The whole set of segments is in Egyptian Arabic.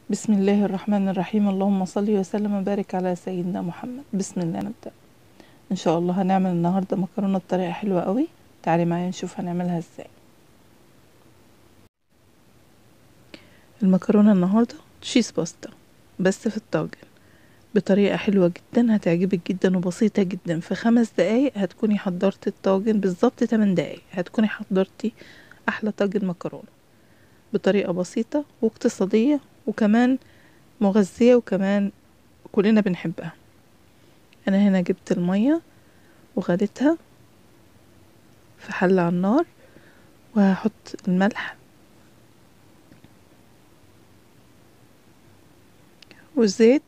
بسم الله الرحمن الرحيم اللهم صل وسلم وبارك على سيدنا محمد بسم الله نبدأ ان شاء الله هنعمل النهاردة مكرونة بطريقة حلوة قوي تعالي معايا نشوف هنعملها ازاي المكرونة النهاردة تشيز باستا بس في الطاجن بطريقة حلوة جدا هتعجبك جدا وبسيطة جدا في خمس دقايق هتكوني حضرتي الطاجن بالظبط 8 دقايق هتكوني حضرتي احلى طاجن مكرونة بطريقة بسيطة واقتصادية وكمان مغذية وكمان كلنا بنحبها انا هنا جبت المية وغليتها في حلة على النار وهحط الملح والزيت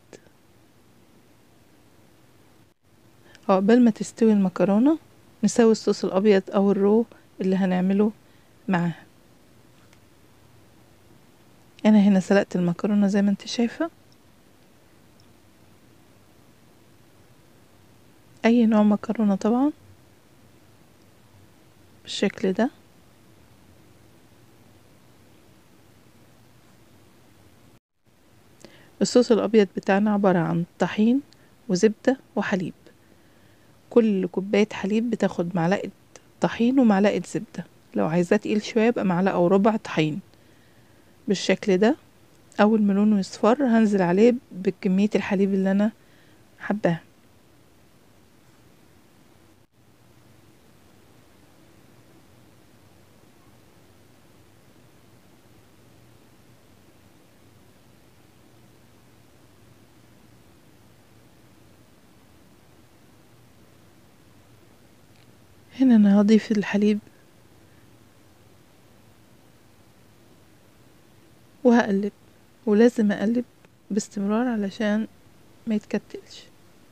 عقبال ما تستوي المكرونة نسوي الصوص الأبيض أو الرو اللي هنعمله معاها أنا هنا سلقت المكرونة زي ما انت شايفة أي نوع مكرونة طبعا بالشكل ده الصوص الأبيض بتاعنا عبارة عن طحين وزبدة وحليب كل كوباية حليب بتاخد معلقة طحين ومعلقة زبدة لو عايزاه تقيل شوية يبقى معلقة وربع طحين بالشكل ده أول ما لونه يصفر هنزل عليه بكمية الحليب اللي أنا حباها هنا انا هضيف الحليب وهقلب ولازم اقلب باستمرار علشان ما يتكتلش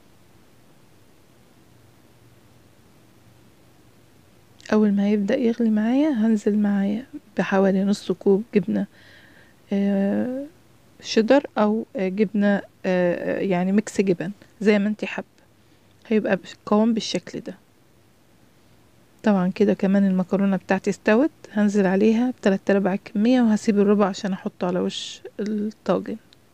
اول ما هيبدأ يغلي معايا هنزل معايا بحوالي نص كوب جبنة آه شيدر او آه جبنة آه يعني ميكس جبن زي ما انتي حابة هيبقى قوام بالشكل ده طبعا كده كمان المكرونة بتاعتي استوت هنزل عليها بتلات ارباع الكمية وهسيب الربع عشان احطه على وش الطاجن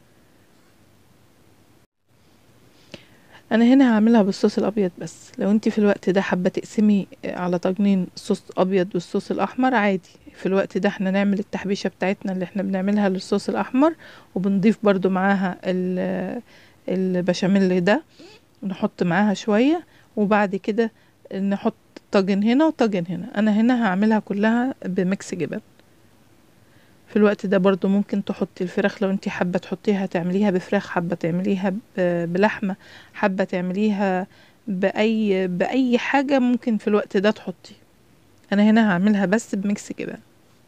انا هنا هعملها بالصوص الابيض بس لو انتي في الوقت ده حابة تقسمي على طاجنين صوص ابيض والصوص الاحمر عادي في الوقت ده احنا نعمل التحبيشة بتاعتنا اللي احنا بنعملها للصوص الاحمر وبنضيف برضو معاها البشاميل ده نحط معاها شوية وبعد كده نحط طاجن هنا وطاجن هنا انا هنا هعملها كلها بميكس جبن في الوقت ده برضو ممكن تحطي الفراخ لو انتي حابة تحطيها تعمليها بفراخ حابة تعمليها بلحمة حابة تعمليها بأي بأي حاجة ممكن في الوقت ده تحطي انا هنا هعملها بس بميكس جبن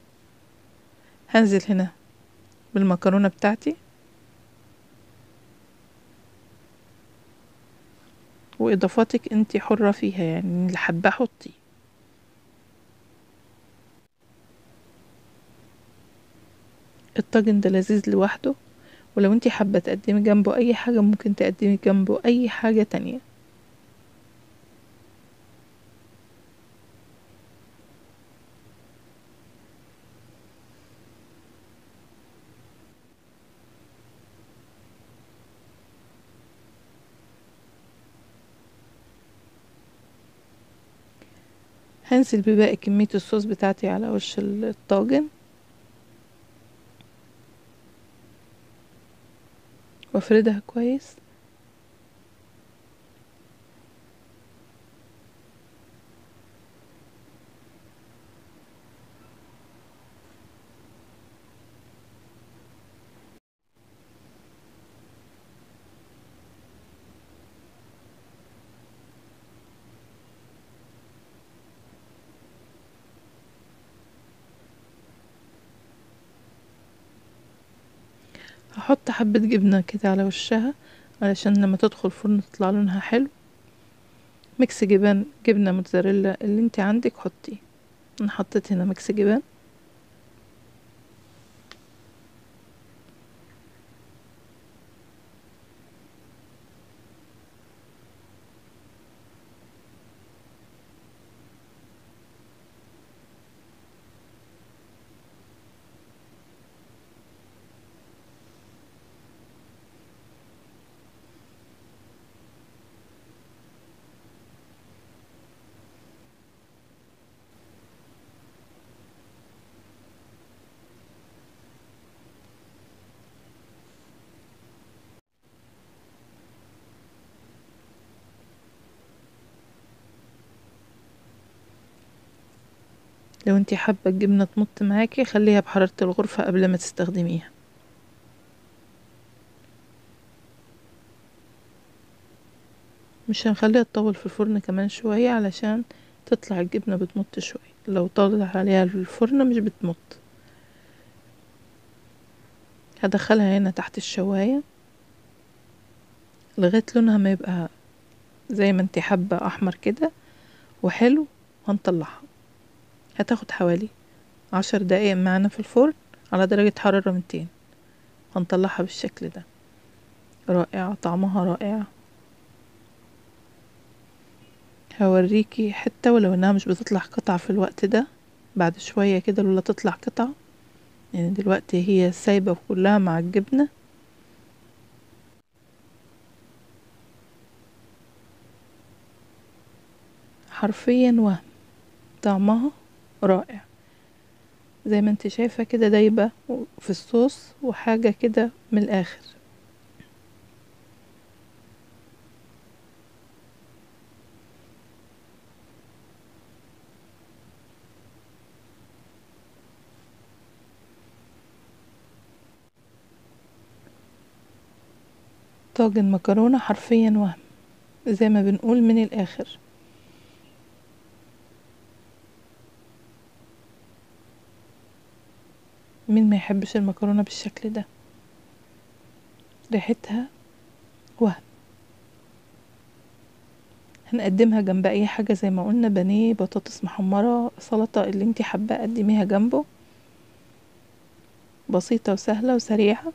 هنزل هنا بالمكرونة بتاعتي واضافاتك انت حرة فيها يعني اللي حابة حطي الطاجن ده لذيذ لوحده ولو انت حابة تقدمي جنبه اي حاجة ممكن تقدمي جنبه اي حاجة تانية هنزل بباقي كمية الصوص بتاعتي على وش الطاجن وافردها كويس هحط حبة جبنة كده على وشها علشان لما تدخل الفرن تطلع لونها حلو ميكس جبن جبنة موتزاريلا اللي انت عندك حطيه انا حطيت هنا ميكس جبن لو انتي حابة الجبنة تمط معاكي خليها بحرارة الغرفة قبل ما تستخدميها مش هنخليها تطول في الفرن كمان شوية علشان تطلع الجبنة بتمط شوية لو طالت عليها الفرن مش بتمط هدخلها هنا تحت الشواية لغاية لونها ما يبقى زي ما انتي حابة احمر كده وحلو هنطلعها هتاخد حوالي عشر دقايق معانا في الفرن على درجة حرارة ميتين هنطلعها بالشكل ده رائعة طعمها رائع هوريكي حتة ولو انها مش بتطلع قطعة في الوقت ده بعد شوية كده لولا تطلع قطعة يعني دلوقتي هي سايبة كلها مع الجبنة حرفيا وهم طعمها رائع زي ما انت شايفة كده دايبة في الصوص وحاجة كده من الآخر طاجن مكرونة حرفيا وهم زي ما بنقول من الآخر مين ما يحبش المكرونة بالشكل ده ريحتها وهم هنقدمها جنب اي حاجة زي ما قلنا بانيه بطاطس محمرة سلطة اللي انتي حابة قدميها جنبه بسيطة وسهلة وسريعة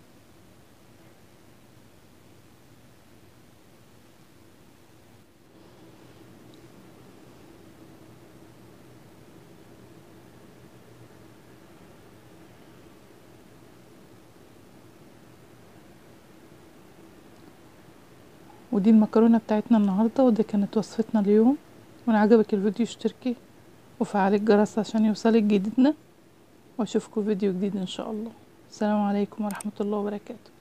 ودي المكرونة بتاعتنا النهاردة ودي كانت وصفتنا اليوم وان عجبك الفيديو اشتركي وفعلي الجرس عشان يوصلك جديدنا واشوفكم فيديو جديد ان شاء الله السلام عليكم ورحمة الله وبركاته